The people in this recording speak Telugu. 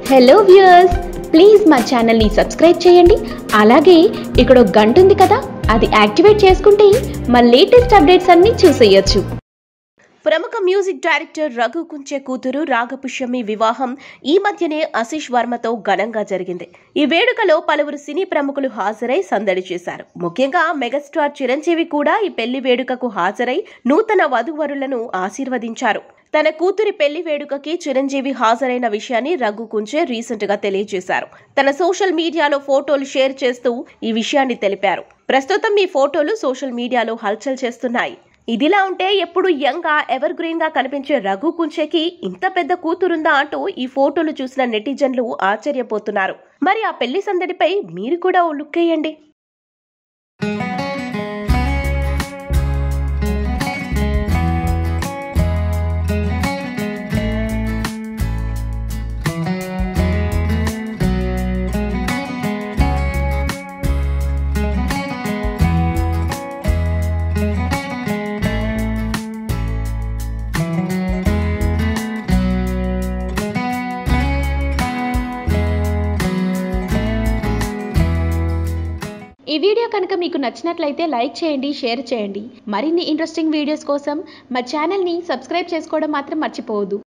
హలో వ్యూయర్స్ ప్లీజ్ మా ఛానల్ని సబ్స్క్రైబ్ చేయండి అలాగే ఇక్కడ ఒక గంట ఉంది కదా అది యాక్టివేట్ చేసుకుంటే మా లేటెస్ట్ అప్డేట్స్ అన్నీ చూసేయొచ్చు ప్రముఖ మ్యూజిక్ డైరెక్టర్ రఘు కుంచే కూతురు రాగపుష్యమి వివాహం ఈ మధ్యనే ఆశిష్ వర్మతో ఘనంగా జరిగింది ఈ వేడుకలో పలువురు సినీ ప్రముఖులు హాజరై సందడి చేశారు ముఖ్యంగా మెగాస్టార్ చిరంజీవి కూడా ఈ పెళ్లి వేడుకకు హాజరై నూతన వధువరులను ఆశీర్వదించారు తన కూతురి పెళ్లి వేడుకకి చిరంజీవి హాజరైన విషయాన్ని రఘు కుంచే రీసెంట్ గా తెలియజేశారు తన సోషల్ మీడియాలో ఫోటోలు షేర్ చేస్తూ ఈ విషయాన్ని తెలిపారు ప్రస్తుతం ఈ ఫోటోలు సోషల్ మీడియాలో హల్చల్ చేస్తున్నాయి ఇదిలా ఉంటే ఎప్పుడు యంగ్ గా ఎవర్ గ్రీన్ గా కనిపించే రఘు కుంచేకి ఇంత పెద్ద కూతురుందా అంటూ ఈ ఫోటోలు చూసిన నెటిజన్లు ఆశ్చర్యపోతున్నారు మరి ఆ పెళ్లి సందడిపై మీరు కూడా ఓ లుక్ వేయండి ఈ వీడియో కనుక మీకు నచ్చినట్లయితే లైక్ చేయండి షేర్ చేయండి మరిన్ని ఇంట్రెస్టింగ్ వీడియోస్ కోసం మా ఛానల్ని సబ్స్క్రైబ్ చేసుకోవడం మాత్రం మర్చిపోవద్దు